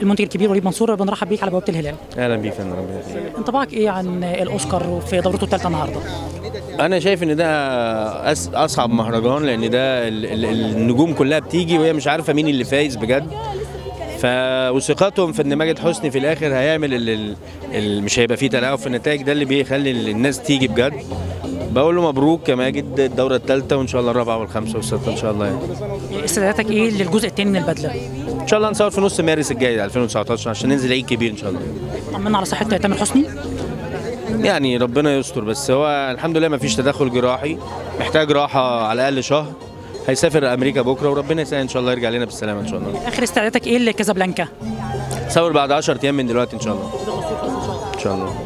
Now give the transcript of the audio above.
المنتج الكبير وليد منصور بنرحب بيك على بوابه الهلال اهلا بيك يا فندم ربنا يخليك. انطباعك ايه عن الاوسكار في دورته الثالثه النهارده انا شايف ان ده أس اصعب مهرجان لان ده ال- ال- النجوم كلها بتيجي وهي مش عارفه مين اللي فايز بجد ف وثقتهم في ان ماجد حسني في الاخر هيعمل ال... ال... ال... مش هيبقى فيه تلاعب في النتائج ده اللي بيخلي الناس تيجي بجد بقول له مبروك يا ماجد الدوره الثالثه وان شاء الله الرابعه والخامسه والسادسه ان شاء الله يعني. استعداداتك ايه للجزء الثاني من البدله ان شاء الله نصور في نص مارس الجاي 2019 عشان ننزل عيد كبير ان شاء الله طمنا على صحه تامر حسني يعني ربنا يستر بس هو الحمد لله ما فيش تدخل جراحي محتاج راحه على الاقل شهر هيسافر امريكا بكره وربنا يسهل ان شاء الله يرجع لنا بالسلامه ان شاء الله اخر استعداداتك ايه لكازابلانكا صور بعد 10 ايام من دلوقتي ان شاء الله ان شاء الله